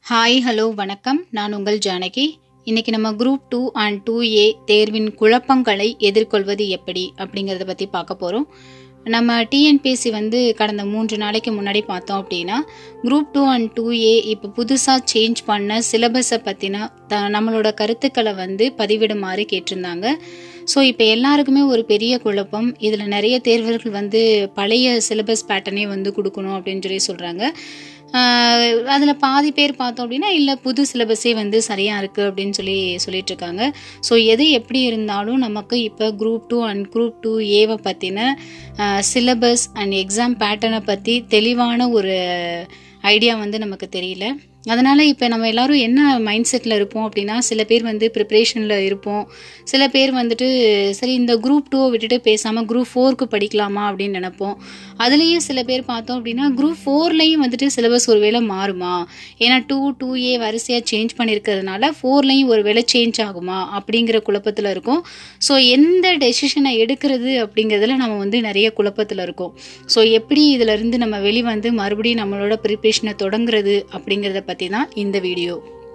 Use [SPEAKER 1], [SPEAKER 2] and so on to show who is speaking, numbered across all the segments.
[SPEAKER 1] hi hello வணக்கம் நான் உங்கள் ஜானகி இன்னைக்கு நம்ம group two and two A தேர்வின் குழப்பங்களை எதிர்கொள்வது எப்படி அப்படிங்கிறத பற்றி பார்க்க போகிறோம் நம்ம டிஎன்பிஎஸ்சி வந்து கடந்த மூன்று நாளைக்கு முன்னாடி பார்த்தோம் அப்படின்னா group two and two A இப்போ புதுசாக சேஞ்ச் பண்ண சிலபஸை பற்றின த நம்மளோட கருத்துக்களை வந்து பதிவிடுமாறு கேட்டிருந்தாங்க ஸோ இப்போ எல்லாருக்குமே ஒரு பெரிய குழப்பம் இதில் நிறைய தேர்வர்கள் வந்து பழைய சிலபஸ் பேட்டர்னே வந்து கொடுக்கணும் அப்படின்னு சொல்லி சொல்கிறாங்க அதில் பாதி பேர் பார்த்தோம் அப்படின்னா இல்லை புது சிலபஸே வந்து சரியாக இருக்குது அப்படின்னு சொல்லி சொல்லிட்டு இருக்காங்க ஸோ எது எப்படி இருந்தாலும் நமக்கு இப்போ group two and group two ஏவை பற்றின சிலபஸ் அண்ட் எக்ஸாம் பேட்டர்னை பற்றி தெளிவான ஒரு ஐடியா வந்து நமக்கு தெரியல அதனால் இப்போ நம்ம எல்லாரும் என்ன மைண்ட் செட்டில் இருப்போம் அப்படின்னா சில பேர் வந்து ப்ரிப்ரேஷனில் இருப்போம் சில பேர் வந்துட்டு சரி இந்த குரூப் டூவை விட்டுட்டு பேசாமல் குரூப் ஃபோருக்கு படிக்கலாமா அப்படின்னு நினைப்போம் அதுலேயும் சில பேர் பார்த்தோம் அப்படின்னா குரூப் ஃபோர்லேயும் வந்துட்டு சிலபஸ் ஒரு வேளை மாறுமா ஏன்னா டூ டூ ஏ வரிசையாக சேஞ்ச் பண்ணியிருக்கிறதுனால ஃபோர்லேயும் ஒரு வேளை சேஞ்ச் ஆகுமா அப்படிங்கிற குழப்பத்தில் இருக்கும் ஸோ எந்த டெசிஷனை எடுக்கிறது அப்படிங்கிறதுல நம்ம வந்து நிறைய குழப்பத்தில் இருக்கோம் ஸோ எப்படி இதிலிருந்து நம்ம வெளிவந்து மறுபடியும் நம்மளோட ப்ரிப்ரேஷனை தொடங்குறது அப்படிங்கிறத பற்றி தான் இந்த வீடியோ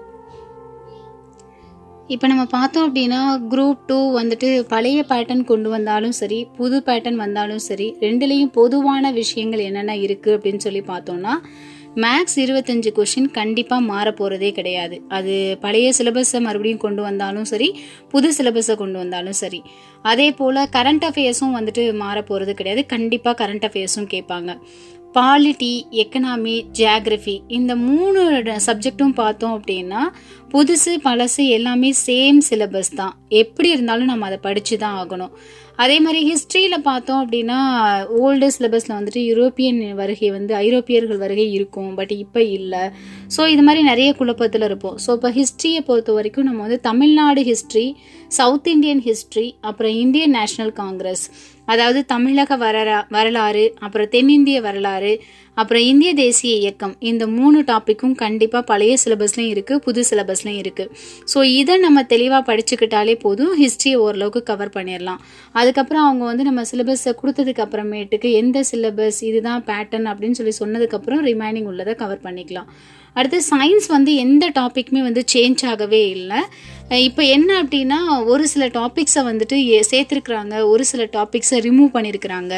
[SPEAKER 1] இப்போ நம்ம பார்த்தோம் அப்படின்னா குரூப் டூ வந்துட்டு பழைய பேட்டர்ன் கொண்டு வந்தாலும் சரி புது பேட்டர்ன் வந்தாலும் சரி ரெண்டுலேயும் பொதுவான விஷயங்கள் என்னென்ன இருக்குது அப்படின்னு சொல்லி பார்த்தோம்னா மேக்ஸ் இருபத்தஞ்சு கொஷின் கண்டிப்பாக மாற போகிறதே கிடையாது அது பழைய சிலபஸை மறுபடியும் கொண்டு வந்தாலும் சரி புது சிலபஸை கொண்டு வந்தாலும் சரி அதே போல் கரண்ட் அஃபேர்ஸும் வந்துட்டு மாற போகிறது கிடையாது கண்டிப்பாக கரண்ட் அஃபேர்ஸும் கேட்பாங்க பாலிட்டி எக்கனாமி ஜியாகிரஃபி இந்த மூணு சப்ஜெக்டும் பார்த்தோம் அப்படின்னா புதுசு பழசு எல்லாமே சேம் சிலபஸ் தான் எப்படி இருந்தாலும் நம்ம அதை படித்து தான் ஆகணும் அதே மாதிரி ஹிஸ்ட்ரியில் பார்த்தோம் அப்படின்னா ஓல்டு சிலபஸில் வந்துட்டு யூரோப்பியன் வருகை வந்து ஐரோப்பியர்கள் வருகை இருக்கும் பட் இப்போ இல்லை ஸோ இது மாதிரி நிறைய குழப்பத்தில் இருப்போம் ஸோ இப்போ ஹிஸ்ட்ரியை பொறுத்த வரைக்கும் நம்ம வந்து Tamil Nadu history south Indian history அப்புறம் இந்தியன் நேஷனல் காங்கிரஸ் அதாவது தமிழக வரலா வரலாறு அப்புறம் தென்னிந்திய வரலாறு அப்புறம் இந்திய தேசிய இயக்கம் இந்த மூணு டாப்பிக்கும் கண்டிப்பாக பழைய சிலபஸ்லையும் இருக்குது புது சிலபஸ்லையும் இருக்குது ஸோ இதை நம்ம தெளிவாக படிச்சுக்கிட்டாலே போதும் ஹிஸ்ட்ரியை ஓரளவுக்கு கவர் பண்ணிடலாம் அதுக்கப்புறம் அவங்க வந்து நம்ம சிலபஸை கொடுத்ததுக்கு அப்புறமேட்டுக்கு எந்த சிலபஸ் இதுதான் பேட்டர்ன் அப்படின்னு சொல்லி சொன்னதுக்கப்புறம் ரிமைனிங் உள்ளதை கவர் பண்ணிக்கலாம் அடுத்து சயின்ஸ் வந்து எந்த டாப்பிக்குமே வந்து சேஞ்ச் ஆகவே இல்லை இப்போ என்ன அப்படின்னா ஒரு சில டாபிக்ஸை வந்துட்டு சேர்த்துருக்குறாங்க ஒரு சில டாபிக்ஸை ரிமூவ் பண்ணியிருக்கிறாங்க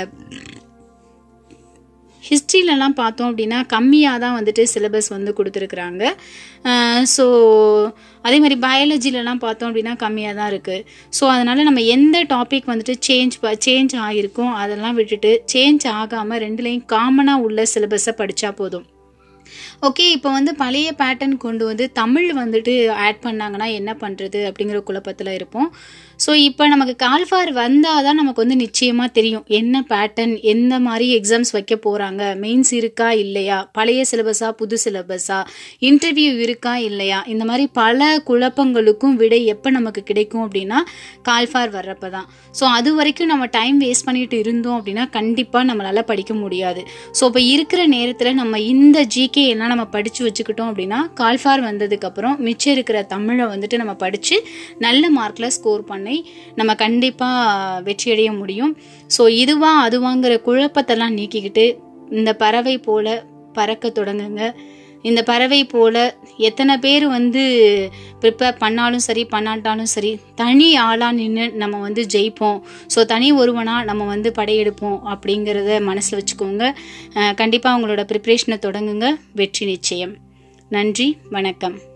[SPEAKER 1] ஹிஸ்ட்ரியிலலாம் பார்த்தோம் அப்படின்னா கம்மியாக தான் வந்துட்டு சிலபஸ் வந்து கொடுத்துருக்குறாங்க ஸோ அதே மாதிரி பயாலஜிலலாம் பார்த்தோம் அப்படின்னா கம்மியாக தான் இருக்குது ஸோ அதனால் நம்ம எந்த டாபிக் வந்துட்டு சேஞ்ச் சேஞ்ச் ஆகிருக்கோம் அதெல்லாம் விட்டுட்டு சேஞ்ச் ஆகாமல் ரெண்டுலேயும் காமனாக உள்ள சிலபஸை படித்தா போதும் ஓகே இப்போ வந்து பழைய பேட்டர்ன் கொண்டு வந்து தமிழ் வந்துட்டு ஆட் பண்ணாங்கன்னா என்ன பண்ணுறது அப்படிங்கிற குழப்பத்தில் இருப்போம் ஸோ இப்போ நமக்கு கால்ஃபார் வந்தால் தான் நமக்கு வந்து நிச்சயமாக தெரியும் என்ன பேட்டர்ன் எந்த மாதிரி எக்ஸாம்ஸ் வைக்க போகிறாங்க மெயின்ஸ் இருக்கா இல்லையா பழைய சிலபஸா புது சிலபஸா இன்டர்வியூ இருக்கா இல்லையா இந்த மாதிரி பல குழப்பங்களுக்கும் விடை எப்போ நமக்கு கிடைக்கும் அப்படின்னா கால்ஃபார் வர்றப்ப தான் ஸோ அது வரைக்கும் நம்ம டைம் வேஸ்ட் பண்ணிட்டு இருந்தோம் அப்படின்னா கண்டிப்பாக நம்மளால் படிக்க முடியாது ஸோ இப்போ இருக்கிற நேரத்தில் நம்ம இந்த ஜிகே எல்லாம் நம்ம படித்து வச்சுக்கிட்டோம் அப்படின்னா கால்ஃபார் வந்ததுக்கப்புறம் மிச்சம் இருக்கிற தமிழை வந்துட்டு நம்ம படித்து நல்ல மார்க்கில் ஸ்கோர் பண்ணி நம்ம கண்டிப்பாக வெற்றியடைய முடியும் ஸோ இதுவா அதுவாங்கிற குழப்பத்தெல்லாம் நீக்கிக்கிட்டு இந்த பறவை போல பறக்க தொடங்குங்க இந்த பறவை போல எத்தனை பேர் வந்து ப்ரிப்பேர் பண்ணாலும் சரி பண்ணாட்டாலும் சரி தனி ஆளாக நின்று நம்ம வந்து ஜெயிப்போம் ஸோ தனி ஒருவனாக நம்ம வந்து படையெடுப்போம் அப்படிங்கிறத மனசில் வச்சுக்கோங்க கண்டிப்பாக உங்களோட ப்ரிப்ரேஷனை தொடங்குங்க வெற்றி நிச்சயம் நன்றி வணக்கம்